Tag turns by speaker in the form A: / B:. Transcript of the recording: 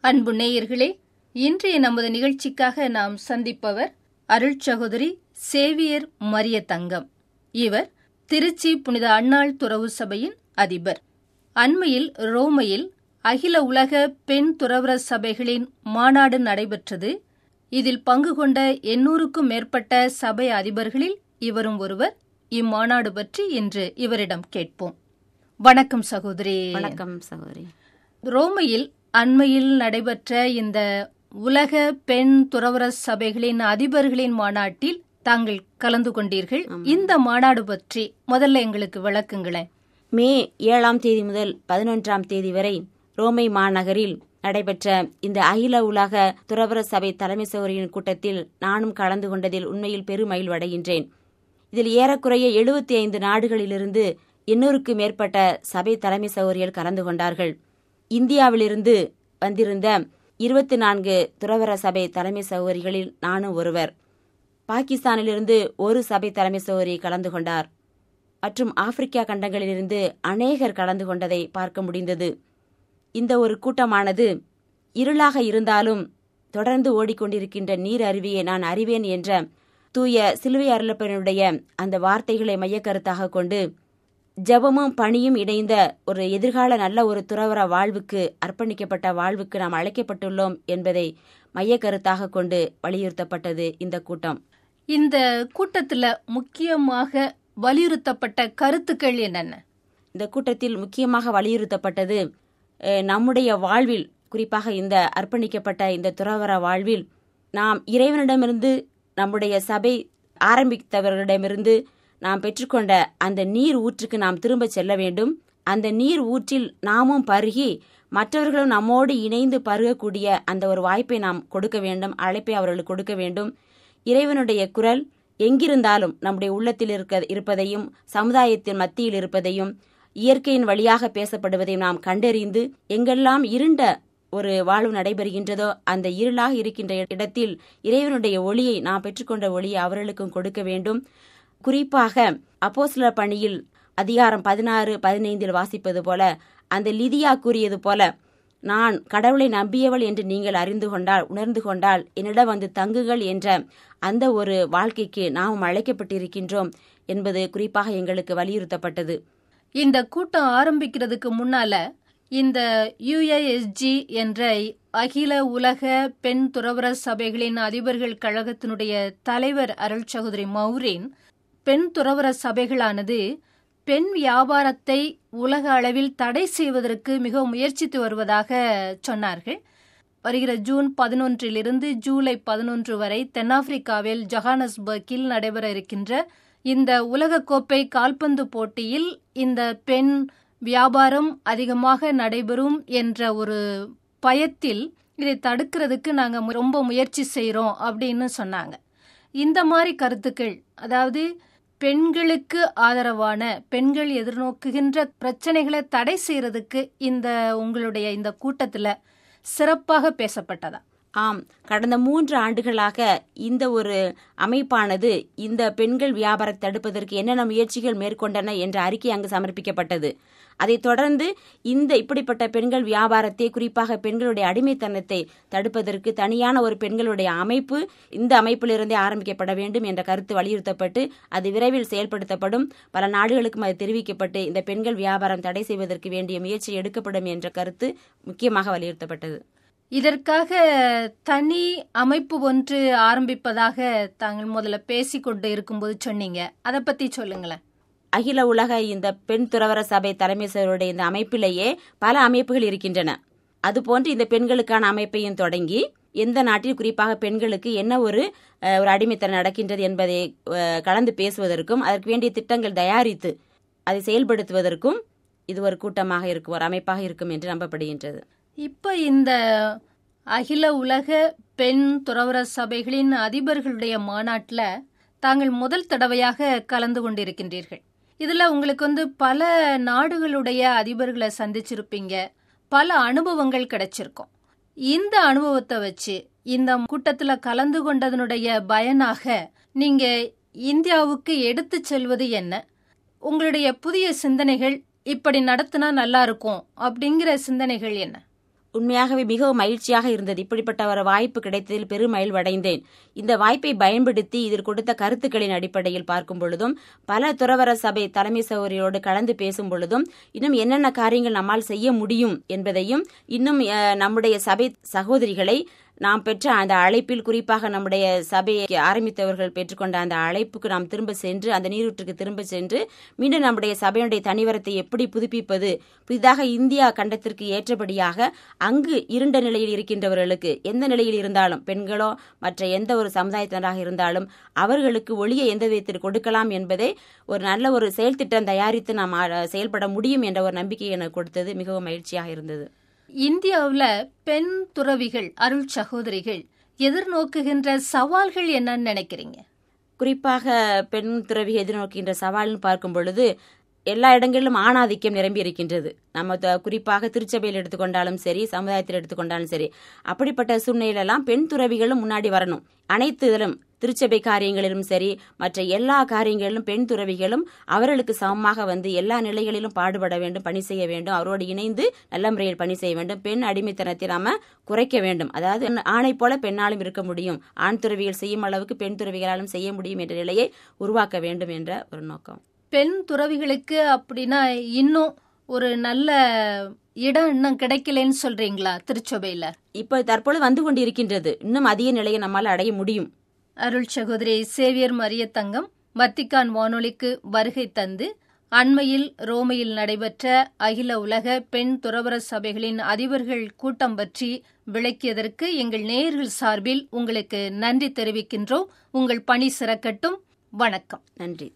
A: அன்பு நேயர்களே இன்றைய நமது நிகழ்ச்சிக்காக நாம் சந்திப்பவர் அருள் சகோதரி சேவியர் மரிய தங்கம் இவர் திருச்சி புனித அன்னாள் துறவு சபையின் அதிபர் அண்மையில் ரோமையில் அகில உலக பெண் துறவர சபைகளின் மாநாடு நடைபெற்றது இதில் பங்கு கொண்ட எண்ணூறுக்கும் மேற்பட்ட சபை அதிபர்களில் இவரும் ஒருவர் இம்மாநாடு பற்றி இன்று இவரிடம் கேட்போம் வணக்கம் சகோதரி
B: வணக்கம் சகோதரி
A: ரோமையில் அண்மையில் நடைபெற்ற இந்த உலக பெண் துறவர சபைகளின் அதிபர்களின் மாநாட்டில் தாங்கள் கலந்து கொண்டீர்கள் இந்த மாநாடு பற்றி முதல்ல எங்களுக்கு விளக்குங்களேன்
B: மே ஏழாம் தேதி முதல் பதினொன்றாம் தேதி வரை ரோமை மாநகரில் நடைபெற்ற இந்த அகில உலக துறவர சபை தலைமை சௌரியின் கூட்டத்தில் நானும் கலந்து கொண்டதில் உண்மையில் பெருமகிழ்வு அடைகின்றேன் இதில் ஏறக்குறைய எழுபத்தி ஐந்து நாடுகளிலிருந்து எண்ணூறுக்கு மேற்பட்ட சபை தலைமை சௌரியர்கள் கலந்து கொண்டார்கள் இந்தியாவிலிருந்து வந்திருந்த இருபத்தி நான்கு துறவர சபை தலைமை சௌகரிகளில் நானும் ஒருவர் பாகிஸ்தானிலிருந்து ஒரு சபை தலைமை சௌகரி கலந்து கொண்டார் மற்றும் ஆப்பிரிக்கா கண்டங்களிலிருந்து அநேகர் கலந்து கொண்டதை பார்க்க முடிந்தது இந்த ஒரு கூட்டமானது இருளாக இருந்தாலும் தொடர்ந்து ஓடிக்கொண்டிருக்கின்ற நீர் அருவியை நான் அறிவேன் என்ற தூய சிலுவை அருளப்பனுடைய அந்த வார்த்தைகளை மையக்கருத்தாக கொண்டு ஜபமும் பணியும் இணைந்த ஒரு எதிர்கால நல்ல ஒரு துறவர வாழ்வுக்கு அர்ப்பணிக்கப்பட்ட வாழ்வுக்கு நாம் அழைக்கப்பட்டுள்ளோம் என்பதை மையக்கருத்தாக கொண்டு வலியுறுத்தப்பட்டது இந்த கூட்டம்
A: இந்த கூட்டத்துல முக்கியமாக வலியுறுத்தப்பட்ட கருத்துக்கள் என்னென்ன
B: இந்த கூட்டத்தில் முக்கியமாக வலியுறுத்தப்பட்டது அஹ், நம்முடைய வாழ்வில் குறிப்பாக இந்த அர்ப்பணிக்கப்பட்ட இந்த துறவர வாழ்வில் நாம் இறைவனிடமிருந்து நம்முடைய சபை ஆரம்பித்தவர்களிடமிருந்து நாம் பெற்றுக்கொண்ட அந்த நீர் ஊற்றுக்கு நாம் திரும்ப செல்ல வேண்டும் அந்த நீர் ஊற்றில் நாமும் பருகி மற்றவர்களும் நம்மோடு இணைந்து பருகக்கூடிய அந்த ஒரு வாய்ப்பை நாம் கொடுக்க வேண்டும் அழைப்பை அவர்களுக்கு கொடுக்க வேண்டும் இறைவனுடைய குரல் எங்கிருந்தாலும் நம்முடைய உள்ளத்தில் இருக்க இருப்பதையும் சமுதாயத்தின் மத்தியில் இருப்பதையும் இயற்கையின் வழியாக பேசப்படுவதையும் நாம் கண்டறிந்து எங்கெல்லாம் இருண்ட ஒரு வாழ்வு நடைபெறுகின்றதோ அந்த இருளாக இருக்கின்ற இடத்தில் இறைவனுடைய ஒளியை நாம் பெற்றுக்கொண்ட ஒளியை அவர்களுக்கும் கொடுக்க வேண்டும் குறிப்பாக அப்போஸ்தலர் பணியில் அதிகாரம் பதினாறு பதினைந்தில் வாசிப்பது போல அந்த லிதியா கூறியது போல நான் கடவுளை நம்பியவள் என்று நீங்கள் அறிந்து கொண்டால் உணர்ந்து கொண்டால் என்னிடம் வந்து தங்குகள் என்ற அந்த ஒரு வாழ்க்கைக்கு நாம் அழைக்கப்பட்டிருக்கின்றோம் என்பது குறிப்பாக எங்களுக்கு வலியுறுத்தப்பட்டது
A: இந்த கூட்டம் ஆரம்பிக்கிறதுக்கு முன்னால இந்த யுஏஎஸ்ஜி என்ற அகில உலக பெண் துறவர சபைகளின் அதிபர்கள் கழகத்தினுடைய தலைவர் அருள் சகோதரி மௌரின் பெண் துறவர சபைகளானது பெண் வியாபாரத்தை உலக அளவில் தடை செய்வதற்கு மிக முயற்சித்து வருவதாக சொன்னார்கள் வருகிற ஜூன் பதினொன்றிலிருந்து ஜூலை பதினொன்று வரை தென்னாப்பிரிக்காவில் ஜொஹானஸ்பர்க்கில் நடைபெற இருக்கின்ற இந்த உலகக்கோப்பை கால்பந்து போட்டியில் இந்த பெண் வியாபாரம் அதிகமாக நடைபெறும் என்ற ஒரு பயத்தில் இதை தடுக்கிறதுக்கு நாங்கள் ரொம்ப முயற்சி செய்கிறோம் அப்படின்னு சொன்னாங்க இந்த மாதிரி கருத்துக்கள் அதாவது பெண்களுக்கு ஆதரவான பெண்கள் எதிர்நோக்குகின்ற பிரச்சனைகளை தடை செய்யறதுக்கு இந்த உங்களுடைய இந்த கூட்டத்துல சிறப்பாக பேசப்பட்டதா
B: ஆம் கடந்த மூன்று ஆண்டுகளாக இந்த ஒரு அமைப்பானது இந்த பெண்கள் வியாபாரத்தை தடுப்பதற்கு என்னென்ன முயற்சிகள் மேற்கொண்டன என்ற அறிக்கை அங்கு சமர்ப்பிக்கப்பட்டது அதைத் தொடர்ந்து இந்த இப்படிப்பட்ட பெண்கள் வியாபாரத்தை குறிப்பாக பெண்களுடைய அடிமைத்தனத்தை தடுப்பதற்கு தனியான ஒரு பெண்களுடைய அமைப்பு இந்த அமைப்பிலிருந்தே ஆரம்பிக்கப்பட வேண்டும் என்ற கருத்து வலியுறுத்தப்பட்டு அது விரைவில் செயல்படுத்தப்படும் பல நாடுகளுக்கும் அது தெரிவிக்கப்பட்டு இந்த பெண்கள் வியாபாரம் தடை செய்வதற்கு வேண்டிய முயற்சி எடுக்கப்படும் என்ற கருத்து முக்கியமாக வலியுறுத்தப்பட்டது
A: இதற்காக தனி அமைப்பு ஒன்று ஆரம்பிப்பதாக தாங்கள் முதல்ல பேசிக்கொண்டு இருக்கும்போது சொன்னீங்க அதை பத்தி சொல்லுங்களேன்
B: அகில உலக இந்த பெண் துறவர சபை தலைமை செயலருடைய இந்த அமைப்பிலேயே பல அமைப்புகள் இருக்கின்றன அதுபோன்று இந்த பெண்களுக்கான அமைப்பையும் தொடங்கி எந்த நாட்டில் குறிப்பாக பெண்களுக்கு என்ன ஒரு அஹ், ஒரு அடிமைத்தனம் நடக்கின்றது என்பதை அஹ், கலந்து பேசுவதற்கும் அதற்கு வேண்டிய திட்டங்கள் தயாரித்து அதை செயல்படுத்துவதற்கும் இது ஒரு கூட்டமாக இருக்கும் ஒரு அமைப்பாக இருக்கும் என்று நம்பப்படுகின்றது
A: இப்ப இந்த அகில உலக பெண் துறவர சபைகளின் அதிபர்களுடைய மாநாட்டில் தாங்கள் முதல் தடவையாக கலந்து கொண்டிருக்கின்றீர்கள் இதுல உங்களுக்கு வந்து பல நாடுகளுடைய அதிபர்களை சந்திச்சிருப்பீங்க பல அனுபவங்கள் கிடைச்சிருக்கும் இந்த அனுபவத்தை வச்சு இந்த கூட்டத்துல கலந்து கொண்டதனுடைய பயனாக நீங்க இந்தியாவுக்கு எடுத்து செல்வது என்ன உங்களுடைய புதிய சிந்தனைகள் இப்படி நடத்தினா நல்லா இருக்கும் அப்படிங்கிற சிந்தனைகள் என்ன
B: உண்மையாகவே மிகவும் மகிழ்ச்சியாக இருந்தது இப்படிப்பட்ட ஒரு வாய்ப்பு கிடைத்ததில் பெரும் மகிழ்வடைந்தேன் இந்த வாய்ப்பை பயன்படுத்தி இதில் கொடுத்த கருத்துக்களின் அடிப்படையில் பார்க்கும் பொழுதும் பல துறவர சபை தலைமை சௌகரியோடு கலந்து பேசும் பொழுதும் இன்னும் என்னென்ன காரியங்கள் நம்மால் செய்ய முடியும் என்பதையும் இன்னும் அஹ், நம்முடைய சபை சகோதரிகளை நாம் பெற்ற அந்த அழைப்பில் குறிப்பாக நம்முடைய சபையை ஆரம்பித்தவர்கள் பெற்றுக்கொண்ட அந்த அழைப்புக்கு நாம் திரும்ப சென்று அந்த நீரூற்றுக்கு திரும்ப சென்று மீண்டும் நம்முடைய சபையுடைய தனிவரத்தை எப்படி புதுப்பிப்பது புதிதாக இந்தியா கண்டத்திற்கு ஏற்றபடியாக அங்கு இருண்ட நிலையில் இருக்கின்றவர்களுக்கு எந்த நிலையில் இருந்தாலும் பெண்களோ மற்ற எந்த ஒரு சமுதாயத்தினராக இருந்தாலும் அவர்களுக்கு ஒளியை எந்த விதத்தில் கொடுக்கலாம் என்பதை ஒரு நல்ல ஒரு செயல் திட்டம் தயாரித்து நாம் ஆ, செயல்பட முடியும் என்ற ஒரு நம்பிக்கை எனக்கு கொடுத்தது மிகவும் மகிழ்ச்சியாக இருந்தது
A: இந்தியாவுல பெண் துறவிகள் அருள் சகோதரிகள் எதிர்நோக்குகின்ற சவால்கள் என்னன்னு நினைக்கிறீங்க
B: குறிப்பாக பெண் துறவி எதிர்நோக்கின்ற சவால்னு பார்க்கும் பொழுது எல்லா இடங்களிலும் ஆணாதிக்கம் நிரம்பி இருக்கின்றது நம்ம த- குறிப்பாக திருச்சபையில் எடுத்துக்கொண்டாலும் சரி சமுதாயத்தில் எடுத்துக்கொண்டாலும் சரி அப்படிப்பட்ட சூழ்நிலையிலெல்லாம் பெண் துறவிகளும் முன்னாடி வரணும் அனைத்து இதிலும் திருச்சபை காரியங்களிலும் சரி மற்ற எல்லா காரியங்களிலும் பெண் துறவிகளும் அவர்களுக்கு சமமாக வந்து எல்லா நிலைகளிலும் பாடுபட வேண்டும் பணி செய்ய வேண்டும் அவரோடு இணைந்து நல்ல முறையில் பணி செய்ய வேண்டும் பெண் அடிமைத்தனத்தை நாம குறைக்க வேண்டும் அதாவது ஆணை போல பெண்ணாலும் இருக்க முடியும் ஆண் துறவிகள் செய்யும் அளவுக்கு பெண் துறவிகளாலும் செய்ய முடியும் என்ற நிலையை உருவாக்க வேண்டும் என்ற ஒரு நோக்கம்
A: பெண் துறவிகளுக்கு அப்படின்னா இன்னும் ஒரு நல்ல இடம் இன்னும் கிடைக்கலன்னு சொல்றீங்களா திருச்சபையில
B: இப்போ தற்பொழுது வந்து கொண்டிருக்கின்றது இன்னும் அதிக நிலையை நம்மால் அடைய முடியும்
A: அருள் சகோதரி சேவியர் மரியத்தங்கம் வத்திக்கான் வானொலிக்கு வருகை தந்து அண்மையில் ரோமையில் நடைபெற்ற அகில உலக பெண் துறவர சபைகளின் அதிபர்கள் கூட்டம் பற்றி விளக்கியதற்கு எங்கள் நேயர்கள் சார்பில் உங்களுக்கு நன்றி தெரிவிக்கின்றோம் உங்கள் பணி சிறக்கட்டும் வணக்கம்
B: நன்றி